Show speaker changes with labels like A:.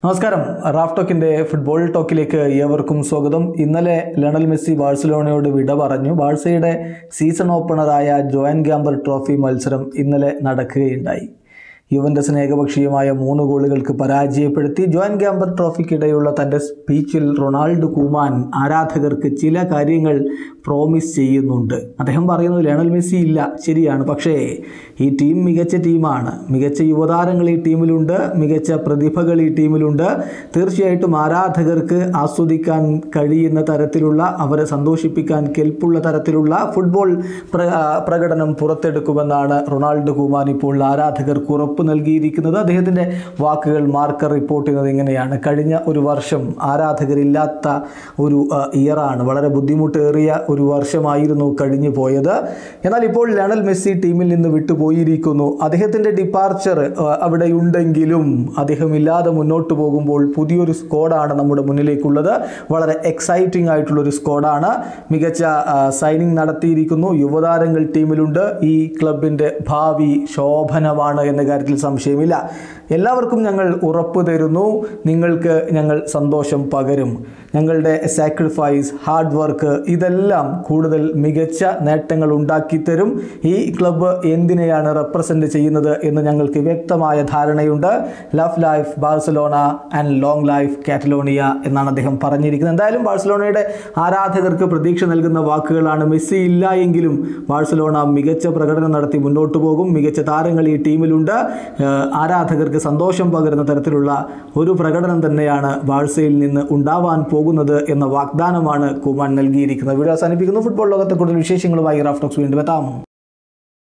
A: നമസ്കാരം Raf ടോക്കിന്റെ football ടോക്കിലേക്ക് ഏവർക്കും സ്വാഗതം ഇന്നലെ ലണൽ മെസ്സി ബാഴ്സലോണയോട് വിട പറഞ്ഞു ബാഴ്സയുടെ സീസൺ ഓപ്പണറായ ജോയൻ ഗാംബർ ട്രോഫി മത്സരം ഇന്നലെ നടക്കുകയുണ്ടായി യുവൻഡസിന് ഏകപക്ഷീയമായ മൂന്ന് ഗോളുകൾക്ക് പരാജയപ്പെടുത്തി ജോയൻ ഗാംബർ ട്രോഫിക്കിടെയുള്ള തൻ്റെ സ്പീച്ചിൽ റൊണാൾഡോ കൂമാൻ ആരാധകർക്ക് ചില കാര്യങ്ങൾ പ്രോമിസ് ചെയ്യുന്നുണ്ട് അദ്ദേഹം പറയുന്നത് ലയണൽ മെസ്സി ഇല്ല ശരിയാണ് പക്ഷേ ഈ ടീം മികച്ച ടീമാണ് മികച്ച യുവതാരങ്ങൾ ഈ ടീമിലുണ്ട് മികച്ച പ്രതിഭകൾ ഈ ടീമിലുണ്ട് തീർച്ചയായിട്ടും ആരാധകർക്ക് ആസ്വദിക്കാൻ കഴിയുന്ന തരത്തിലുള്ള അവരെ സന്തോഷിപ്പിക്കാൻ കെൽപ്പുള്ള തരത്തിലുള്ള ഫുട്ബോൾ പ്ര പ്രകടനം പുറത്തെടുക്കുമെന്നാണ് റൊണാൾഡോ കുമാൻ ഇപ്പോൾ ആരാധകർക്ക് ഉറപ്പ് നൽകിയിരിക്കുന്നത് അദ്ദേഹത്തിൻ്റെ വാക്കുകൾ മാർക്കർ റിപ്പോർട്ട് ചെയ്യുന്നത് ഇങ്ങനെയാണ് കഴിഞ്ഞ ഒരു വർഷം ആരാധകരില്ലാത്ത ഒരു അഹ്, ഇയറാണ് വളരെ ബുദ്ധിമുട്ടേറിയ ഒരു വർഷമായിരുന്നു കഴിഞ്ഞു പോയത് എന്നാൽ ഇപ്പോൾ ലയണൽ മെസ്സി ടീമിൽ നിന്ന് വിട്ടുപോയിരിക്കുന്നു അദ്ദേഹത്തിൻ്റെ ഡിപ്പാർച്ചർ അവിടെ ഉണ്ടെങ്കിലും അദ്ദേഹം ഇല്ലാതെ മുന്നോട്ട് പോകുമ്പോൾ പുതിയൊരു സ്ക്വാഡാണ് നമ്മുടെ മുന്നിലേക്കുള്ളത് വളരെ എക്സൈറ്റിംഗ് ആയിട്ടുള്ള ഒരു സ്ക്വാഡാണ് മികച്ച സൈനിങ് നടത്തിയിരിക്കുന്നു യുവതാരങ്ങൾ ടീമിലുണ്ട് ഈ ക്ലബിൻ്റെ ഭാവി ശോഭനമാണ് എന്ന കാര്യത്തിൽ സംശയമില്ല എല്ലാവർക്കും ഞങ്ങൾ ഉറപ്പ് തരുന്നു നിങ്ങൾക്ക് ഞങ്ങൾ സന്തോഷം പകരും ഞങ്ങളുടെ സാക്രിഫൈസ് ഹാർഡ് വർക്ക് ഇതെല്ലാം കൂടുതൽ മികച്ച നേട്ടങ്ങൾ ഉണ്ടാക്കി തരും ഈ ക്ലബ്ബ് എന്തിനെയാണ് റെപ്രസെൻ്റ് ചെയ്യുന്നത് എന്ന് ഞങ്ങൾക്ക് വ്യക്തമായ ധാരണയുണ്ട് love life Barcelona and long life Catalonia എന്നാണ് അദ്ദേഹം പറഞ്ഞിരിക്കുന്നത് എന്തായാലും ബാഴ്സലോണയുടെ ആരാധകർക്ക് പ്രതീക്ഷ നൽകുന്ന വാക്കുകളാണ് മെസ്സി ഇല്ല എങ്കിലും ബാഴ്സലോണ മികച്ച പ്രകടനം നടത്തി മുന്നോട്ട് പോകും മികച്ച താരങ്ങൾ ഈ ടീമിലുണ്ട് ഏഹ് ആരാധകർക്ക് സന്തോഷം പകരുന്ന തരത്തിലുള്ള ഒരു പ്രകടനം തന്നെയാണ് ബാഴ്സയിൽ നിന്ന് ഉണ്ടാവാൻ പോകുന്നത് എന്ന വാഗ്ദാനമാണ് കുമാൻ നൽകിയിരിക്കുന്നത് വീഡിയോ അവസാനിപ്പിക്കുന്നു ഫുട്ബോൾ ലോകത്തെ കൂടുതൽ വിശേഷങ്ങളുമായി റാഫ്റ്റോക്സ് വീണ്ടും എത്താം